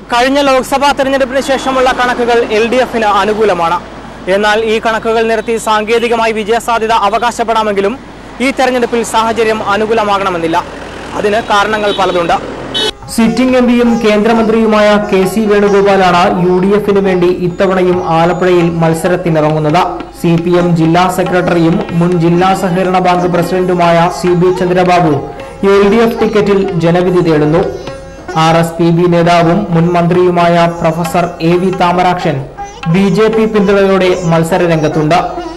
കഴിഞ്ഞ ലോക്സഭാ തെരഞ്ഞെടുപ്പിന് ശേഷമുള്ള കണക്കുകൾ എൽ ഡി എഫിന് അനുകൂലമാണ് എന്നാൽ ഈ കണക്കുകൾ നിരത്തി സാങ്കേതികമായി വിജയസാധ്യത അവകാശപ്പെടാമെങ്കിലും ഈ തെരഞ്ഞെടുപ്പിൽ സാഹചര്യം അനുകൂലമാകണമെന്നില്ല അതിന് കാരണങ്ങൾ പലതുണ്ട് സിറ്റിംഗ് എം പിയും കേന്ദ്രമന്ത്രിയുമായ കെ സി വേണുഗോപാലാണ് യു ഡി എഫിന് വേണ്ടി ഇത്തവണയും ആലപ്പുഴയിൽ മത്സരത്തിനിറങ്ങുന്നത് സി പി എം ജില്ലാ സെക്രട്ടറിയും മുൻ ജില്ലാ സഹകരണ ബാങ്ക് പ്രസിഡന്റുമായ C B Chandrababu L D F ടിക്കറ്റിൽ ജനവിധി തേടുന്നു ആർ എസ് പി ബി നേതാവും മുൻ മന്ത്രിയുമായ professor A V Thamarakshan B J P പിന്തുണയോടെ മത്സര രംഗത്തുണ്ട്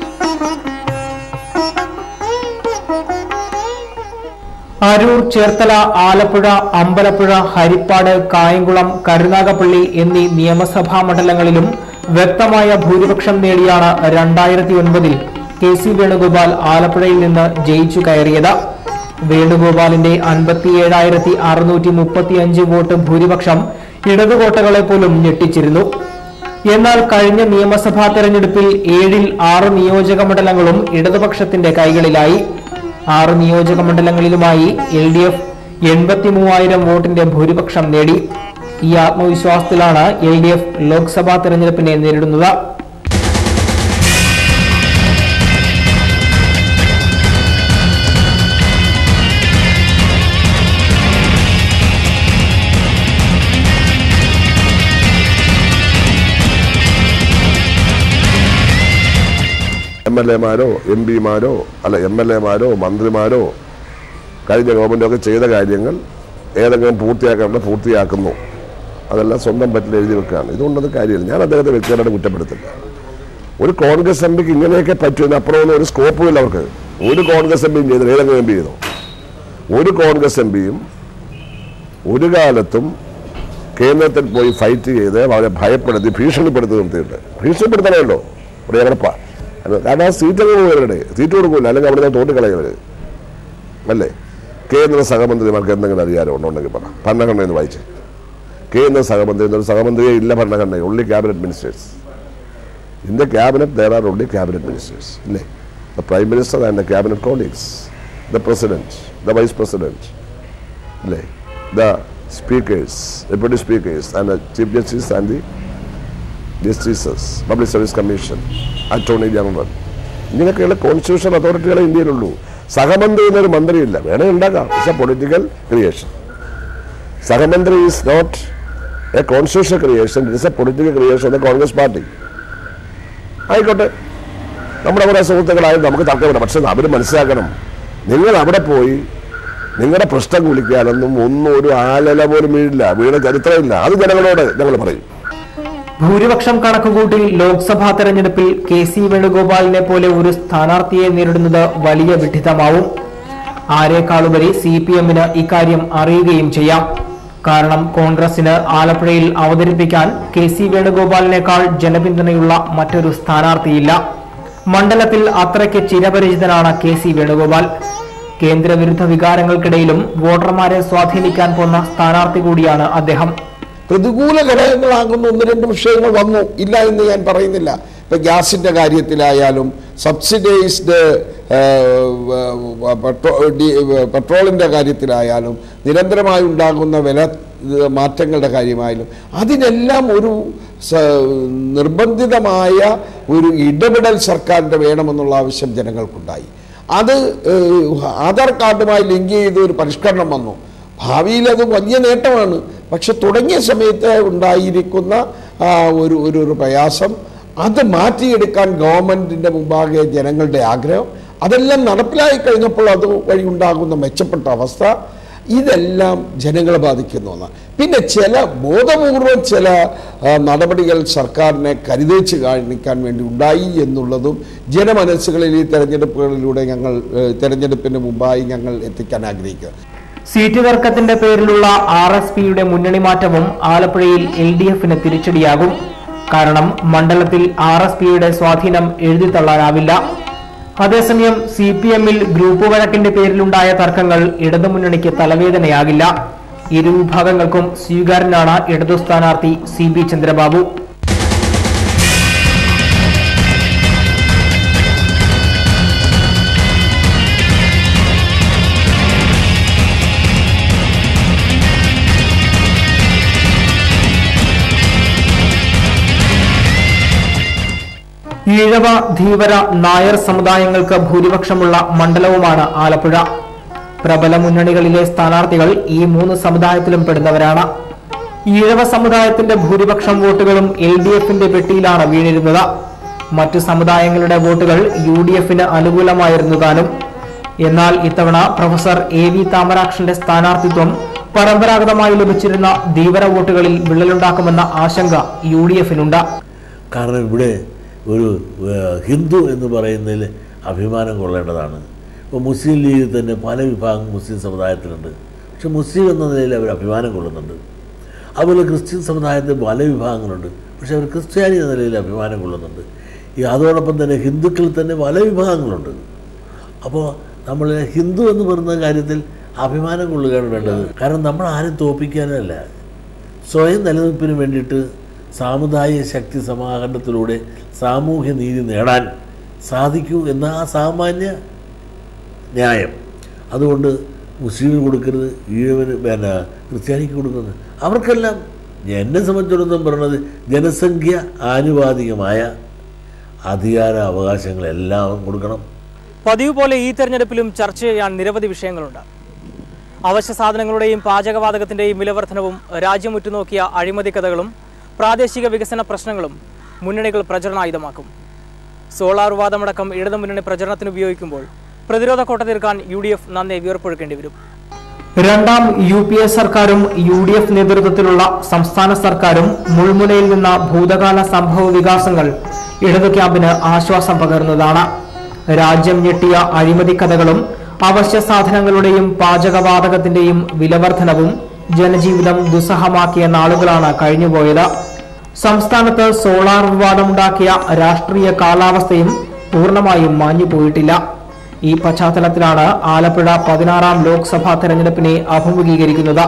അരൂർ ചേർത്തല ആലപ്പുഴ അമ്പലപ്പുഴ ഹരിപ്പാട് കായംകുളം കരുനാഗപ്പള്ളി എന്നീ നിയമസഭാ മണ്ഡലങ്ങളിലും വ്യക്തമായ ഭൂരിപക്ഷം നേടിയാണ് രണ്ടായിരത്തി ഒൻപതിൽ കെ സി വേണുഗോപാൽ ആലപ്പുഴയിൽ നിന്ന് ജയിച്ചു കയറിയത് വേണുഗോപാലിന്റെ അൻപത്തിയേഴായിരത്തി അറുന്നൂറ്റി മുപ്പത്തിയഞ്ച് വോട്ട് ഭൂരിപക്ഷം ഇടതുകോട്ടകളെ പോലും ഞെട്ടിച്ചിരുന്നു എന്നാൽ കഴിഞ്ഞ നിയമസഭാ തെരഞ്ഞെടുപ്പിൽ ഏഴിൽ ആറ് നിയോജക മണ്ഡലങ്ങളും ഇടതുപക്ഷത്തിന്റെ കൈകളിലായി ആറ് നിയോജക മണ്ഡലങ്ങളിലുമായി എൽ ഡി എഫ് എൺപത്തി മൂവായിരം വോട്ടിന്റെ ഭൂരിപക്ഷം നേടി ഈ ആത്മവിശ്വാസത്തിലാണ് എൽ ഡി എഫ് ലോക്സഭാ തെരഞ്ഞെടുപ്പിനെ നേരിടുന്നത് എം എൽ എമാരോ എം പിമാരോ അല്ല എം എൽ എമാരോ മന്ത്രിമാരോ കഴിഞ്ഞ ഗവൺമെൻറ്റൊക്കെ ചെയ്ത കാര്യങ്ങൾ ഏതെങ്കിലും പൂർത്തിയാക്കേണ്ട പൂർത്തിയാക്കുന്നു അതെല്ലാം സ്വന്തം പറ്റിൽ എഴുതി വെക്കുകയാണ് ഇതുകൊണ്ടത് കാര്യമില്ല ഞാൻ അദ്ദേഹത്തെ വ്യക്തിപരമായിട്ട് കുറ്റപ്പെടുത്തില്ല ഒരു കോൺഗ്രസ് എം പിക്ക് ഇങ്ങനെയൊക്കെ പറ്റുമെന്ന് അപ്പുറമൊന്നും ഒരു സ്കോപ്പും ഇല്ല അവർക്ക് ഒരു കോൺഗ്രസ് എം പിയും ചെയ്തില്ല ഏതെങ്കിലും എം പി ചെയ്തോ ഒരു കോൺഗ്രസ് എം പിയും ഒരു കാലത്തും കേന്ദ്രത്തിൽ പോയി ഫൈറ്റ് ചെയ്ത് അവരെ ഭയപ്പെടുത്തി ഭീഷണിപ്പെടുത്തി നിർത്തിയിട്ട് ഭീഷണിപ്പെടുത്തണമല്ലോ ഇവിടെ എവിടെപ്പാ അത് കാരണം ആ സീറ്റൊക്കെ പോയവരുടെ സീറ്റ് കൊടുക്കില്ല അല്ലെങ്കിൽ അവിടെ നിന്ന് തോട്ടിക്കളയവര് അല്ലേ കേന്ദ്ര സഹമന്ത്രിമാർക്ക് എന്തെങ്കിലും അധികാരം ഉണ്ടോ ഉണ്ടെങ്കിൽ പറ ഭരണഘടന എന്ന് വായിച്ച് കേന്ദ്ര സഹമന്ത്രി എന്നൊരു സഹമന്ത്രിയെ ഇല്ല ഭരണഘടന ഉള്ളി cabinet ministers in the cabinet there are ഉള്ളി ക്യാബിനറ്റ് മിനിസ്റ്റേഴ്സ് ഇല്ലേ the prime minister and the cabinet colleagues the president the vice president അല്ലേ the speakers deputy speakers and the chief justice and the justices public service commission attorney general ഇങ്ങനെയൊക്കെയുള്ള constitution അതോറിറ്റികളെ ഇന്ത്യയിലുള്ളൂ സഹമന്ത്രി എന്നൊരു മന്ത്രിയില്ല വേണേ ഉണ്ടാക്കാം ഇറ്റ്സ് എ പൊളിറ്റിക്കൽ ക്രിയേഷൻ സഹമന്ത്രി is not a constitution creation it's a political creation of the Congress party ആയിക്കോട്ടെ നമ്മുടെ കുറേ സുഹൃത്തുക്കളായാലും നമുക്ക് തർക്കമില്ല പക്ഷെ അവർ മനസ്സിലാക്കണം നിങ്ങൾ അവിടെ പോയി നിങ്ങളുടെ പ്രശ്നം കുളിക്കാനൊന്നും ഒന്നും ഒരു ആലല പോലും വീഴില്ല വീണ ചരിത്രമില്ല അത് ജനങ്ങളോട് ഞങ്ങൾ പറയും ഭൂരിപക്ഷം കണക്കുകൂട്ടി ലോക്സഭാ തെരഞ്ഞെടുപ്പിൽ കെ സി വേണുഗോപാലിനെ പോലെ ഒരു സ്ഥാനാർത്ഥിയെ നേരിടുന്നത് വലിയ വിഡിതമാവും ആരേക്കാളുപരി സി പി എമ്മിന് ഇക്കാര്യം അറിയുകയും ചെയ്യാം കാരണം കോൺഗ്രസിന് ആലപ്പുഴയിൽ അവതരിപ്പിക്കാൻ കെ സി വേണുഗോപാലിനേക്കാൾ ജനപിന്തുണയുള്ള മറ്റൊരു സ്ഥാനാർത്ഥിയില്ല മണ്ഡലത്തിൽ അത്രയ്ക്ക് ചിരപരിചിതനാണ് കെ സി വേണുഗോപാൽ കേന്ദ്രവിരുദ്ധ വികാരങ്ങൾക്കിടയിലും വോട്ടർമാരെ സ്വാധീനിക്കാൻ പോന്ന സ്ഥാനാർത്ഥി കൂടിയാണ് അദ്ദേഹം പ്രതികൂല ഘടകങ്ങളാകുന്ന ഒന്ന് രണ്ട് വിഷയങ്ങൾ വന്നു ഇല്ല എന്ന് ഞാൻ പറയുന്നില്ല ഇപ്പൊ ഗ്യാസിന്റെ കാര്യത്തിലായാലും സബ്സിഡൈസ്ഡ് പെട്രോളിന്റെ കാര്യത്തിലായാലും നിരന്തരമായി ഉണ്ടാകുന്ന വില ഏഹ്, മാറ്റങ്ങളുടെ കാര്യമായാലും അതിനെല്ലാം ഒരു സ- നിർബന്ധിതമായ ഒരു ഇടപെടൽ സർക്കാരിന്റെ വേണമെന്നുള്ള ആവശ്യം ജനങ്ങൾക്കുണ്ടായി അത് ഏഹ്, ആധാർ കാർഡുമായി ലിങ്ക് ചെയ്ത് ഒരു പരിഷ്കരണം വന്നു ഭാവിയിൽ അത് വലിയ നേട്ടമാണ് പക്ഷെ തുടങ്ങിയ സമയത്ത് ഉണ്ടായിരിക്കുന്ന ആ, ഒരു ഒരു ഒരു പ്രയാസം അത് മാറ്റിയെടുക്കാൻ ഗവൺമെന്റിന്റെ മുമ്പാകെ ജനങ്ങളുടെ ആഗ്രഹം അതെല്ലാം നടപ്പിലായി കഴിഞ്ഞപ്പോൾ അത് വഴി ഉണ്ടാകുന്ന മെച്ചപ്പെട്ട അവസ്ഥ ഇതെല്ലാം ജനങ്ങളെ ബാധിക്കുന്ന ഒന്നാണ് പിന്നെ ചില ബോധപൂർവം ചില ആ, നടപടികൾ സർക്കാരിനെ കരുതേച്ച് കാണിക്കാൻ വേണ്ടി ഉണ്ടായി എന്നുള്ളതും ജനമനസ്സുകളിൽ ഈ തെരഞ്ഞെടുപ്പുകളിലൂടെ ഞങ്ങൾ ഏ, തെരഞ്ഞെടുപ്പിന് മുമ്പായി ഞങ്ങൾ എത്തിക്കാൻ ആഗ്രഹിക്കുക സീറ്റ് തർക്കത്തിന്റെ പേരിലുള്ള ആർ എസ് പിയുടെ മുന്നണി മാറ്റവും ആലപ്പുഴയിൽ എൽ ഡി എഫിന് തിരിച്ചടിയാകും കാരണം മണ്ഡലത്തിൽ ആർ എസ് പിയുടെ സ്വാധീനം എഴുതിത്തള്ളാനാവില്ല അതേസമയം സി പി എമ്മിൽ ഗ്രൂപ്പ് വഴക്കിന്റെ പേരിലുണ്ടായ തർക്കങ്ങൾ ഇടതുമുന്നണിക്ക് തലവേദനയാകില്ല ഇരു വിഭാഗങ്ങൾക്കും സ്വീകാര്യനാണ് ഇടതു സ്ഥാനാർത്ഥി സി ബി ചന്ദ്രബാബു ഈഴവ ധീവര നായർ സമുദായങ്ങൾക്ക് ഭൂരിപക്ഷമുള്ള മണ്ഡലവുമാണ് ആലപ്പുഴ പ്രബല മുന്നണികളിലെ സ്ഥാനാർത്ഥികൾ ഈ മൂന്ന് സമുദായത്തിലും പെടുന്നവരാണ് ഈഴവ സമുദായത്തിന്റെ ഭൂരിപക്ഷം വോട്ടുകളും എൽ ഡി എഫിന്റെ പെട്ടിയിലാണ് വീണിരുന്നത് മറ്റു സമുദായങ്ങളുടെ വോട്ടുകൾ യു ഡി എഫിന് അനുകൂലമായിരുന്നു താനും എന്നാൽ ഇത്തവണ പ്രൊഫസർ എ വി താമരാക്ഷന്റെ സ്ഥാനാർത്ഥിത്വം പരമ്പരാഗതമായി ലഭിച്ചിരുന്ന ധീവര വോട്ടുകളിൽ വിള്ളലുണ്ടാക്കുമെന്ന ആശങ്ക യു ഡി എഫിനുണ്ട് കാരണം ഇവിടെ ഒരു ഏഹ്, ഹിന്ദു എന്ന് പറയുന്നതിൽ അഭിമാനം കൊള്ളേണ്ടതാണ് ഇപ്പോൾ മുസ്ലിം ലീഗിൽ തന്നെ പല വിഭാഗം മുസ്ലിം സമുദായത്തിലുണ്ട് പക്ഷെ മുസ്ലിം എന്ന നിലയിൽ അവർ അഭിമാനം കൊള്ളുന്നുണ്ട് അതുപോലെ ക്രിസ്ത്യൻ സമുദായത്തിൽ പല വിഭാഗങ്ങളുണ്ട് പക്ഷെ അവർ ക്രിസ്ത്യാനി എന്ന നിലയിൽ അഭിമാനം കൊള്ളുന്നുണ്ട് ഈ അതോടൊപ്പം തന്നെ ഹിന്ദുക്കളിൽ തന്നെ പല വിഭാഗങ്ങളുണ്ട് അപ്പോൾ നമ്മൾ ഹിന്ദു എന്ന് പറയുന്ന കാര്യത്തിൽ അഭിമാനം കൊള്ളുകയാണ് വേണ്ടത് കാരണം നമ്മൾ ആരും തോൽപ്പിക്കാനല്ല സ്വയം നിലനിൽപ്പിന് വേണ്ടിയിട്ട് സാമുദായിക ശക്തി സമാഹരണത്തിലൂടെ സാമൂഹ്യ നീതി നേടാൻ സാധിക്കൂ എന്ന ആ സാമാന്യ ന്യായം അതുകൊണ്ട് മുസ്ലിമിന് കൊടുക്കരുത് ഈഴവന് പിന്നെ ക്രിസ്ത്യാനിക്ക് കൊടുക്കുന്നത് അവർക്കെല്ലാം എന്നെ സംബന്ധിച്ചിടത്തോളം പറയുന്നത് ജനസംഖ്യ ആനുപാതികമായ അധികാര അവകാശങ്ങളെല്ലാം കൊടുക്കണം പതിവ് പോലെ ഈ തെരഞ്ഞെടുപ്പിലും ചർച്ച ചെയ്യാൻ നിരവധി വിഷയങ്ങളുണ്ട് അവശ്യ സാധനങ്ങളുടെയും പാചകവാതകത്തിന്റെയും വിലവർധനവും രാജ്യം ഉറ്റുനോക്കിയ അഴിമതി കഥകളും പ്രാദേശിക വികസന പ്രശ്നങ്ങളും മുന്നണികൾ പ്രചരണായുധമാക്കും സോളാർ വാദമടക്കം ഇടതു മുന്നണി പ്രചരണത്തിന് ഉപയോഗിക്കുമ്പോൾ പ്രതിരോധ കോട്ട തീർക്കാൻ യു ഡി എഫ് നന്നെ വിയർപ്പൊഴുക്കേണ്ടി വരും രണ്ടാം യു പി എ സർക്കാരും യു ഡി എഫ് നേതൃത്വത്തിലുള്ള സംസ്ഥാന സർക്കാരും മുൾമുനയിൽ നിന്ന ഭൂതകാല സംഭവ വികാസങ്ങൾ ഇടതു ക്യാമ്പിന് ആശ്വാസം പകരുന്നതാണ് രാജ്യം ഞെട്ടിയ അഴിമതി കഥകളും അവശ്യ സാധനങ്ങളുടെയും പാചകവാതകത്തിന്റെയും വിലവർധനവും ജനജീവിതം ദുസ്സഹമാക്കിയ നാളുകളാണ് കഴിഞ്ഞുപോയത് സംസ്ഥാനത്ത് സോളാർ വിവാദമുണ്ടാക്കിയ രാഷ്ട്രീയ കാലാവസ്ഥയും പൂർണ്ണമായും മാഞ്ഞുപോയിട്ടില്ല ഈ പശ്ചാത്തലത്തിലാണ് ആലപ്പുഴ പതിനാറാം ലോക്സഭാ തെരഞ്ഞെടുപ്പിനെ അഭിമുഖീകരിക്കുന്നത്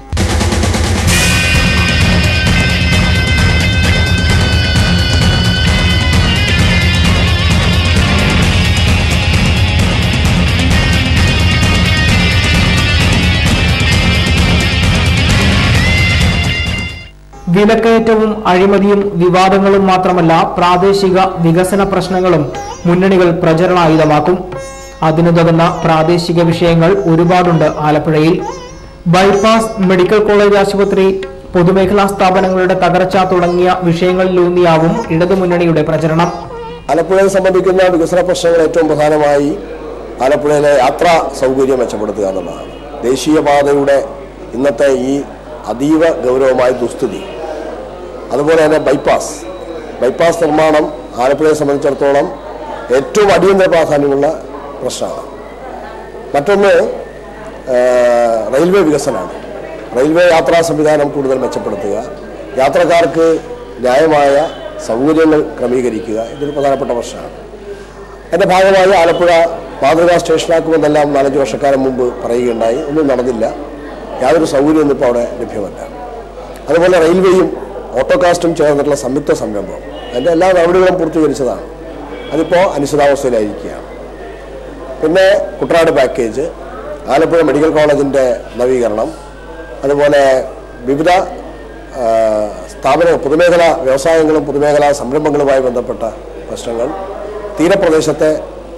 വിലക്കയറ്റവും അഴിമതിയും വിവാദങ്ങളും മാത്രമല്ല പ്രാദേശിക വികസന പ്രശ്നങ്ങളും മുന്നണികൾ പ്രചരണായുധമാക്കും അതിനുതകുന്ന പ്രാദേശിക വിഷയങ്ങൾ ഒരുപാടുണ്ട് ആലപ്പുഴയിൽ ബൈപ്പാസ് മെഡിക്കൽ കോളേജ് ആശുപത്രി പൊതുമേഖലാ സ്ഥാപനങ്ങളുടെ തകർച്ച തുടങ്ങിയ വിഷയങ്ങളിലൂന്നിയാവും ഇടതുമുന്നണിയുടെ പ്രചരണം ആലപ്പുഴയെ സംബന്ധിക്കുന്ന വികസന പ്രശ്നങ്ങൾ ഏറ്റവും പ്രധാനമായി ആലപ്പുഴയിലെ യാത്രാ സൗകര്യം മെച്ചപ്പെടുത്തുക എന്നുള്ളതാണ് ദേശീയപാതയുടെ ഇന്നത്തെ ഈ അതീവ ഗൗരവമായ ദുസ്ഥിതി അതുപോലെ തന്നെ ബൈപ്പാസ് ബൈപ്പാസ് നിർമ്മാണം ആലപ്പുഴയെ സംബന്ധിച്ചിടത്തോളം ഏറ്റവും അടിയന്തര പ്രാധാന്യമുള്ള പ്രശ്നമാണ് മറ്റൊന്ന് ആ, റെയിൽവേ വികസനമാണ് റെയിൽവേ യാത്രാ സംവിധാനം കൂടുതൽ മെച്ചപ്പെടുത്തുക യാത്രക്കാർക്ക് ന്യായമായ സൗകര്യങ്ങൾ ക്രമീകരിക്കുക ഇതൊരു പ്രധാനപ്പെട്ട പ്രശ്നമാണ് അതിൻ്റെ ഭാഗമായി ആലപ്പുഴ മാതൃകാ സ്റ്റേഷനാക്കുമെന്നെല്ലാം നാലഞ്ച് വർഷക്കാലം മുമ്പ് പറയുകയുണ്ടായി ഒന്നും നടന്നില്ല യാതൊരു സൗകര്യമൊന്നും ഇപ്പോൾ അവിടെ ലഭ്യമല്ല അതുപോലെ റെയിൽവേയും ഓട്ടോകാസ്റ്റും ചേർന്നിട്ടുള്ള സംയുക്ത സംരംഭം അതിൻ്റെ എല്ലാ നടപടികളും പൂർത്തീകരിച്ചതാണ് അതിപ്പോൾ അനിശ്ചിതാവസ്ഥയിലായിരിക്കുകയാണ് പിന്നെ കുട്ടനാട് പാക്കേജ് ആലപ്പുഴ മെഡിക്കൽ കോളേജിൻ്റെ നവീകരണം അതുപോലെ വിവിധ ആ, സ്ഥാപന പൊതുമേഖലാ വ്യവസായങ്ങളും പൊതുമേഖലാ സംരംഭങ്ങളുമായി ബന്ധപ്പെട്ട പ്രശ്നങ്ങൾ തീരപ്രദേശത്തെ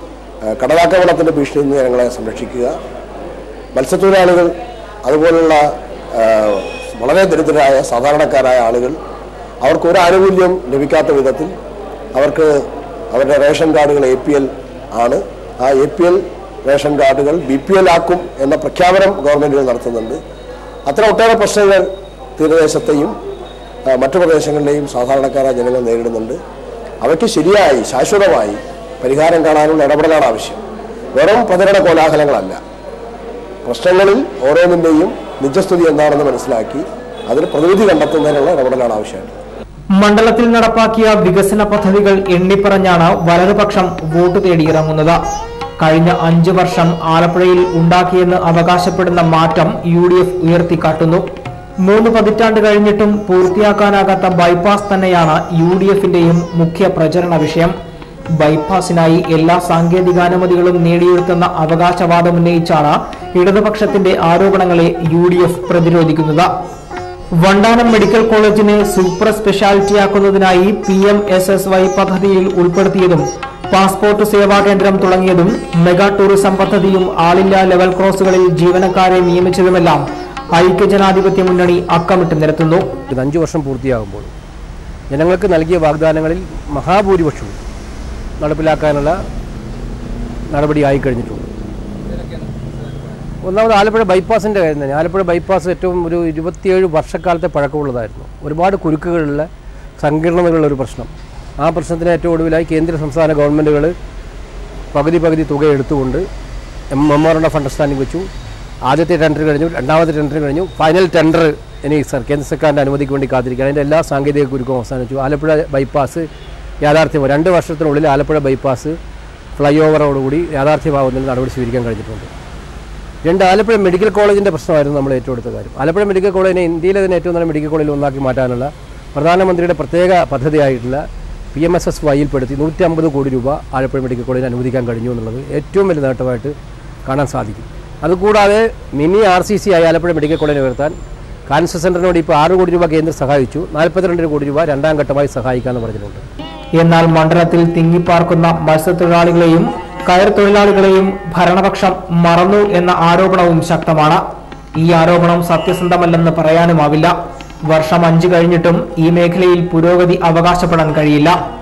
ആ, കടലാക്രമണത്തിൻ്റെ ഭീഷണിയിൽ നിന്ന് ജനങ്ങളെ സംരക്ഷിക്കുക മത്സ്യത്തൊഴിലാളികൾ അതുപോലുള്ള ആ, വളരെ ദരിദ്രരായ സാധാരണക്കാരായ ആളുകൾ അവർക്ക് ഒരു ആനുകൂല്യം ലഭിക്കാത്ത വിധത്തിൽ അവർക്ക് അവരുടെ റേഷൻ കാർഡുകൾ എ പി എൽ ആണ് ആ എ പി എൽ റേഷൻ കാർഡുകൾ ബി പി എൽ ആക്കും എന്ന പ്രഖ്യാപനം ഗവൺമെൻറ്റുകൾ നടത്തുന്നുണ്ട് അത്തരം ഒട്ടേറെ പ്രശ്നങ്ങൾ തീരദേശത്തെയും ആ, മറ്റു പ്രദേശങ്ങളിലെയും സാധാരണക്കാരായ ജനങ്ങൾ നേരിടുന്നുണ്ട് അവയ്ക്ക് ശരിയായി ശാശ്വതമായി പരിഹാരം കാണാനുള്ള ഇടപെടലാണ് ആവശ്യം വെറും പ്രചരണ കോലാഹലങ്ങളല്ല പ്രശ്നങ്ങളിൽ ഓരോന്നിൻ്റെയും നിജസ്ഥിതി എന്താണെന്ന് മനസ്സിലാക്കി അതിന് പ്രതിവിധി കണ്ടെത്തുന്നതിനുള്ള ഇടപെടലാണ് ആവശ്യമായിട്ട് മണ്ഡലത്തിൽ നടപ്പാക്കിയ വികസന പദ്ധതികൾ എണ്ണിപ്പറഞ്ഞാണ് വലതുപക്ഷം വോട്ട് തേടിയിറങ്ങുന്നത് കഴിഞ്ഞ അഞ്ചു വർഷം ആലപ്പുഴയിൽ ഉണ്ടാക്കിയെന്ന് അവകാശപ്പെടുന്ന മാറ്റം യു ഡി എഫ് ഉയർത്തിക്കാട്ടുന്നു മൂന്ന് പതിറ്റാണ്ട് കഴിഞ്ഞിട്ടും പൂർത്തിയാക്കാനാകാത്ത ബൈപ്പാസ് തന്നെയാണ് യു ഡി എഫിന്റെയും മുഖ്യ പ്രചരണ വിഷയം ബൈപ്പാസിനായി എല്ലാ സാങ്കേതികാനുമതികളും നേടിയെടുത്തെന്ന അവകാശവാദം ഉന്നയിച്ചാണ് ഇടതുപക്ഷത്തിന്റെ ആരോപണങ്ങളെ യു ഡി എഫ് പ്രതിരോധിക്കുന്നത് വണ്ടാനം മെഡിക്കൽ കോളേജിനെ സൂപ്പർ സ്പെഷ്യാലിറ്റിയാക്കുന്നതിനായി P M S S Y പദ്ധതിയിൽ ഉൾപ്പെടുത്തിയതും പാസ്പോർട്ട് സേവാ കേന്ദ്രം തുടങ്ങിയതും മെഗാ ടൂറിസം പദ്ധതിയും ആളില്ലാ ലെവൽ ക്രോസുകളിൽ ജീവനക്കാരെ നിയമിച്ചതുമെല്ലാം ഐക്യജനാധിപത്യ മുന്നണി അക്കമിട്ട് നിരത്തുന്നു ഇത് അഞ്ച് വർഷം പൂർത്തിയാകുമ്പോൾ ജനങ്ങൾക്ക് നൽകിയ വാഗ്ദാനങ്ങളിൽ മഹാഭൂരിപക്ഷവും നടപ്പിലാക്കാനുള്ള നടപടിയായി കഴിഞ്ഞിട്ടുണ്ട് ഒന്നാമത് ആലപ്പുഴ ബൈപ്പാസിൻ്റെ കാര്യം തന്നെ ആലപ്പുഴ ബൈപ്പാസ് ഏറ്റവും ഒരു ഇരുപത്തിയേഴ് വർഷക്കാലത്തെ പഴക്കമുള്ളതായിരുന്നു ഒരുപാട് കുരുക്കുകളുള്ള സങ്കീർണതകളുള്ള ഒരു പ്രശ്നം ആ പ്രശ്നത്തിന് ഏറ്റവും ഒടുവിലായി കേന്ദ്ര സംസ്ഥാന ഗവൺമെൻറ്റുകൾ പകുതി പകുതി തുക എടുത്തുകൊണ്ട് മെമ്മോറണ്ടം ഓഫ് അണ്ടർസ്റ്റാൻഡിംഗ് വെച്ചു ആദ്യത്തെ ടെൻഡർ കഴിഞ്ഞു രണ്ടാമത്തെ ടെൻഡർ കഴിഞ്ഞു ഫൈനൽ ടെൻഡർ ഇനി സർ കേന്ദ്ര സർക്കാരിൻ്റെ അനുമതിക്ക് വേണ്ടി കാത്തിരിക്കുക അതിൻ്റെ എല്ലാ സാങ്കേതിക കുരുക്കും അവസാനിച്ചു ആലപ്പുഴ ബൈപ്പാസ് യാഥാർത്ഥ്യമായി രണ്ട് വർഷത്തിനുള്ളിൽ ആലപ്പുഴ ബൈപ്പാസ് ഫ്ലൈ ഓവറോടുകൂടി യാഥാർത്ഥ്യമാവുന്നതിന് നടപടി സ്വീകരിക്കാൻ കഴിഞ്ഞിട്ടുണ്ട് രണ്ട് ആലപ്പുഴ മെഡിക്കൽ കോളേജിൻ്റെ പ്രശ്നമായിരുന്നു നമ്മൾ ഏറ്റെടുത്ത കാര്യം ആലപ്പുഴ മെഡിക്കൽ കോളേജിനെ ഇന്ത്യയിലെ തന്നെ ഏറ്റവും നല്ല മെഡിക്കൽ കോളേജിൽ ഒന്നാക്കി മാറ്റാനുള്ള പ്രധാനമന്ത്രിയുടെ പ്രത്യേക പദ്ധതിയായിട്ടുള്ള പി എം എസ് എസ് വൈയിൽപ്പെടുത്തി നൂറ്റി അമ്പത് കോടി രൂപ ആലപ്പുഴ മെഡിക്കൽ കോളേജിന് അനുവദിക്കാൻ കഴിഞ്ഞു എന്നുള്ളത് ഏറ്റവും വലിയ നേട്ടമായിട്ട് കാണാൻ സാധിക്കും അതുകൂടാതെ മിനി ആർ സി സി ആയി ആലപ്പുഴ മെഡിക്കൽ കോളേജിനെ ഉയർത്താൻ കാൻസർ സെൻ്ററിനോട് ഇപ്പോൾ ആറ് കോടി രൂപ കേന്ദ്രം സഹായിച്ചു നാൽപ്പത്തിരണ്ട് കോടി രൂപ രണ്ടാം ഘട്ടമായി സഹായിക്കാമെന്ന് പറഞ്ഞിട്ടുണ്ട് എന്നാൽ മണ്ഡലത്തിൽ തിങ്ങിപ്പാർക്കുന്ന മത്സ്യത്തൊഴിലാളികളെയും കയർ തൊഴിലാളികളെയും ഭരണപക്ഷം മറന്നു എന്ന ആരോപണവും ശക്തമാണ് ഈ ആരോപണം സത്യസന്ധമല്ലെന്ന് പറയാനുമാവില്ല വർഷം അഞ്ചു കഴിഞ്ഞിട്ടും ഈ മേഖലയിൽ പുരോഗതി അവകാശപ്പെടാൻ കഴിയില്ല